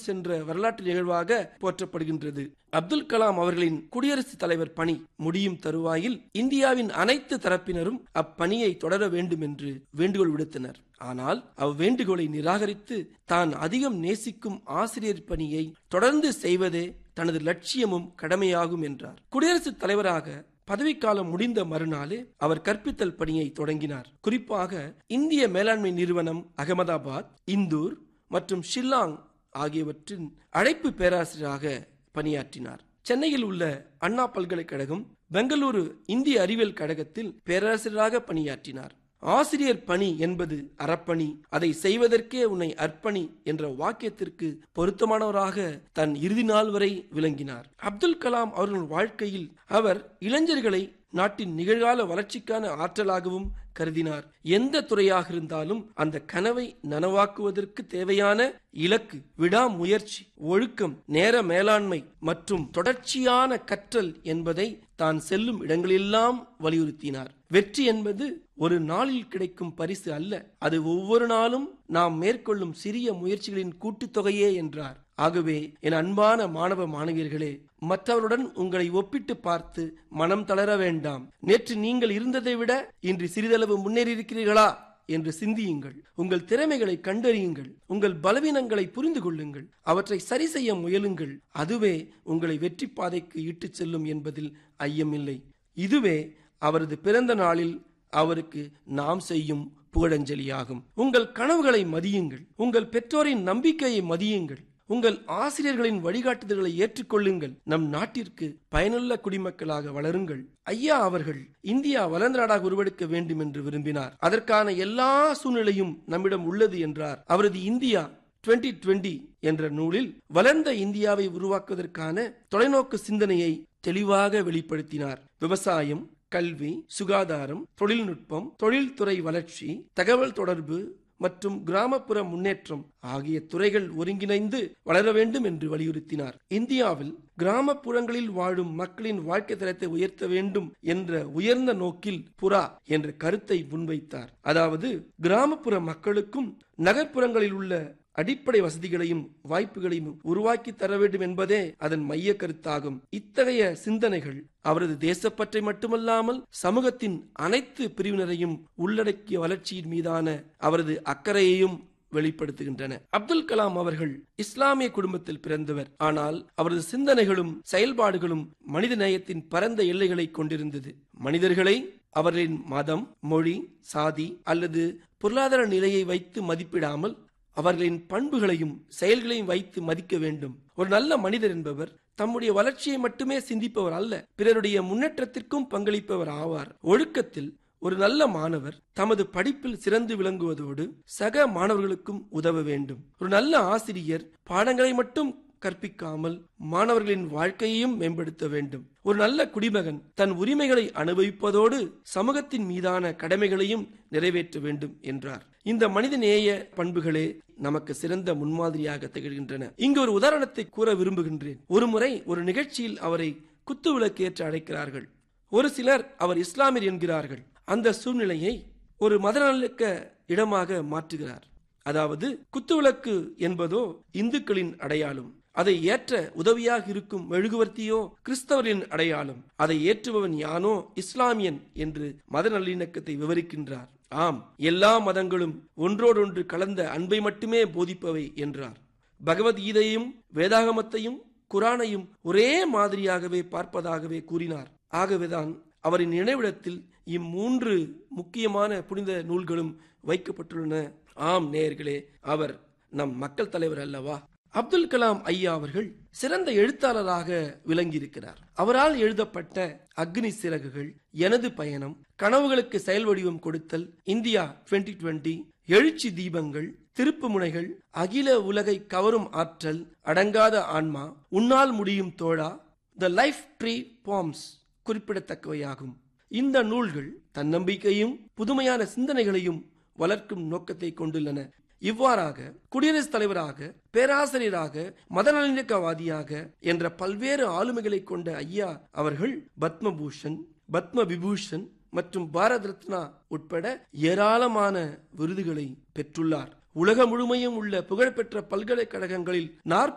சென்ற வரலாற்று நிகழ்வாக போற்றப்படுகின்றது அப்துல் கலாம் அவர்களின் குடியரசுத் தலைவர் பணி முடியும் தருவாயில் இந்தியாவின் அனைத்து தரப்பினரும் அப்பணியை தொடர வேண்டும் என்று வேண்டுகோள் விடுத்தனர் ஆனால் அவ்வேண்டுகோளை நிராகரித்து தான் அதிகம் நேசிக்கும் ஆசிரியர் பணியை தொடர்ந்து செய்வதே தனது லட்சியமும் கடமையாகும் என்றார் குடியரசுத் தலைவராக பதவிக்காலம் முடிந்த மறுநாளே அவர் கற்பித்தல் பணியை தொடங்கினார் குறிப்பாக இந்திய மேலாண்மை நிறுவனம் அகமதாபாத் இந்தூர் மற்றும் ஷில்லாங் ஆகியவற்றின் அழைப்பு பேராசிரியராக பணியாற்றினார் சென்னையில் உள்ள அண்ணா பல்கலைக்கழகம் பெங்களூரு இந்திய அறிவியல் கழகத்தில் பேராசிரியராக பணியாற்றினார் ஆசிரியர் பணி என்பது அறப்பணி அதை செய்வதற்கே உன்னை அர்ப்பணி என்ற வாக்கியத்திற்கு பொருத்தமானவராக தன் இறுதி நாள் வரை விளங்கினார் அப்துல் கலாம் அவர்கள் வாழ்க்கையில் அவர் இளைஞர்களை நாட்டின் நிகழ்கால வளர்ச்சிக்கான ஆற்றலாகவும் கருதினார் எந்த துறையாக இருந்தாலும் அந்த கனவை நனவாக்குவதற்கு தேவையான இலக்கு விடாமுயற்சி ஒழுக்கம் நேர மேலாண்மை மற்றும் தொடர்ச்சியான கற்றல் என்பதை தான் செல்லும் இடங்களெல்லாம் வலியுறுத்தினார் வெற்றி என்பது ஒரு நாளில் கிடைக்கும் பரிசு அல்ல அது ஒவ்வொரு நாளும் நாம் மேற்கொள்ளும் சிறிய முயற்சிகளின் கூட்டுத்தொகையே என்றார் ஆகவே என் அன்பான மாணவ மாணவியர்களே மற்றவருடன் உங்களை ஒப்பிட்டு பார்த்து மனம் தளர வேண்டாம் நேற்று நீங்கள் இருந்ததை விட இன்று சிறிதளவு முன்னேறியிருக்கிறீர்களா என்று சிந்தியுங்கள் உங்கள் திறமைகளை கண்டறியுங்கள் உங்கள் பலவீனங்களை புரிந்து கொள்ளுங்கள் அவற்றை சரி செய்ய முயலுங்கள் அதுவே உங்களை வெற்றி பாதைக்கு இட்டுச் செல்லும் என்பதில் ஐயமில்லை இதுவே அவரது பிறந்த நாளில் அவருக்கு நாம் செய்யும் புகழஞ்சலியாகும் உங்கள் கனவுகளை மதியுங்கள் உங்கள் பெற்றோரின் நம்பிக்கையை மதியுங்கள் உங்கள் ஆசிரியர்களின் வழிகாட்டுதல்களை ஏற்றுக்கொள்ளுங்கள் நம் நாட்டிற்கு பயனுள்ள குடிமக்களாக வளருங்கள் ஐயா அவர்கள் இந்தியா வளர்ந்த நாடாக உருவெடுக்க வேண்டும் என்று விரும்பினார் அதற்கான எல்லா சூழ்நிலையும் நம்மிடம் உள்ளது என்றார் அவரது இந்தியா 2020 என்ற நூலில் வளர்ந்த இந்தியாவை உருவாக்குவதற்கான தொலைநோக்கு சிந்தனையை தெளிவாக வெளிப்படுத்தினார் விவசாயம் கல்வி சுகாதாரம் தொழில்நுட்பம் தொழில்துறை வளர்ச்சி தகவல் தொடர்பு மற்றும் கிராமப்புற முன்னேற்றம் ஆகிய துறைகள் ஒருங்கிணைந்து வளர வேண்டும் என்று வலியுறுத்தினார் இந்தியாவில் கிராமப்புறங்களில் வாழும் மக்களின் வாழ்க்கை தரத்தை உயர்த்த வேண்டும் என்ற உயர்ந்த நோக்கில் புறா என்ற கருத்தை முன்வைத்தார் அதாவது கிராமப்புற மக்களுக்கும் நகர்ப்புறங்களில் உள்ள அடிப்படை வசதிகளையும் வாய்ப்புகளையும் உருவாக்கி தர வேண்டும் என்பதே அதன் மைய கருத்தாகும் இத்தகைய சிந்தனைகள் அவரது தேசப்பற்றை மட்டுமல்லாமல் சமூகத்தின் அனைத்து பிரிவினரையும் உள்ளடக்கிய வளர்ச்சியின் மீதான அவரது அக்கறையையும் வெளிப்படுத்துகின்றன அப்துல் கலாம் அவர்கள் இஸ்லாமிய குடும்பத்தில் பிறந்தவர் ஆனால் அவரது சிந்தனைகளும் செயல்பாடுகளும் மனித நேயத்தின் பரந்த எல்லைகளை கொண்டிருந்தது மனிதர்களை அவர்களின் மதம் மொழி சாதி அல்லது பொருளாதார நிலையை வைத்து மதிப்பிடாமல் அவர்களின் பண்புகளையும் செயல்களையும் வைத்து மதிக்க வேண்டும் ஒரு நல்ல மனிதர் என்பவர் தம்முடைய வளர்ச்சியை மட்டுமே சிந்திப்பவர் அல்ல பிறருடைய முன்னேற்றத்திற்கும் பங்களிப்பவர் ஆவார் ஒழுக்கத்தில் ஒரு நல்ல மாணவர் தமது படிப்பில் சிறந்து விளங்குவதோடு சக மாணவர்களுக்கும் உதவ வேண்டும் ஒரு நல்ல ஆசிரியர் பாடங்களை மட்டும் கற்பிக்காமல் மாணவர்களின் வாழ்க்கையையும் மேம்படுத்த வேண்டும் ஒரு நல்ல குடிமகன் தன் உரிமைகளை அனுபவிப்பதோடு சமூகத்தின் மீதான கடமைகளையும் நிறைவேற்ற வேண்டும் என்றார் இந்த மனிதநேய பண்புகளே நமக்கு சிறந்த முன்மாதிரியாக திகழ்கின்றன இங்கு ஒரு உதாரணத்தை கூற விரும்புகின்றேன் ஒருமுறை ஒரு நிகழ்ச்சியில் அவரை குத்துவிளக்கு ஏற்ற அழைக்கிறார்கள் ஒரு சிலர் அவர் இஸ்லாமியர் என்கிறார்கள் அந்த சூழ்நிலையை ஒரு மதநலக்க இடமாக மாற்றுகிறார் அதாவது குத்துவிளக்கு என்பதோ இந்துக்களின் அடையாளம் அதை ஏற்ற உதவியாக இருக்கும் மெழுகுவர்த்தியோ கிறிஸ்தவரின் அடையாளம் அதை ஏற்றுபவன் யானோ இஸ்லாமியன் என்று மத நல்லிணக்கத்தை விவரிக்கின்றார் ஆம் எல்லா மதங்களும் ஒன்றோடொன்று கலந்த அன்பை மட்டுமே போதிப்பவை என்றார் பகவத்கீதையும் வேதாகமத்தையும் குரானையும் ஒரே மாதிரியாகவே பார்ப்பதாகவே கூறினார் ஆகவேதான் அவரின் நினைவிடத்தில் இம்மூன்று முக்கியமான புனித நூல்களும் வைக்கப்பட்டுள்ளன ஆம் நேயர்களே அவர் நம் மக்கள் தலைவர் அல்லவா அப்துல் கலாம் ஐயா அவர்கள் சிறந்த எழுத்தாளராக விளங்கியிருக்கிறார் அவரால் எழுதப்பட்ட அக்னி சிறகுகள் எனது பயணம் கனவுகளுக்கு செயல் வடிவம் கொடுத்தல் இந்தியா 2020 எழுச்சி தீபங்கள் திருப்பு முனைகள் அகில உலகை கவரும் ஆற்றல் அடங்காத ஆன்மா உன்னால் முடியும் தோழா த லைஃப் ட்ரீ பாம்ஸ் குறிப்பிடத்தக்கவையாகும் இந்த நூல்கள் தன்னம்பிக்கையும் புதுமையான சிந்தனைகளையும் வளர்க்கும் நோக்கத்தை கொண்டுள்ளன இவ்வாறாக குடியரசுத் தலைவராக பேராசிரியராக மதநலனியக்கவாதியாக என்ற பல்வேறு ஆளுமைகளை கொண்ட ஐயா அவர்கள் பத்மபூஷன் பத்ம விபூஷன் மற்றும் பாரத் ரத்னா உட்பட ஏராளமான விருதுகளை பெற்றுள்ளார் உலகம் முழுமையும் உள்ள புகழ்பெற்ற பல்கலைக்கழகங்களில்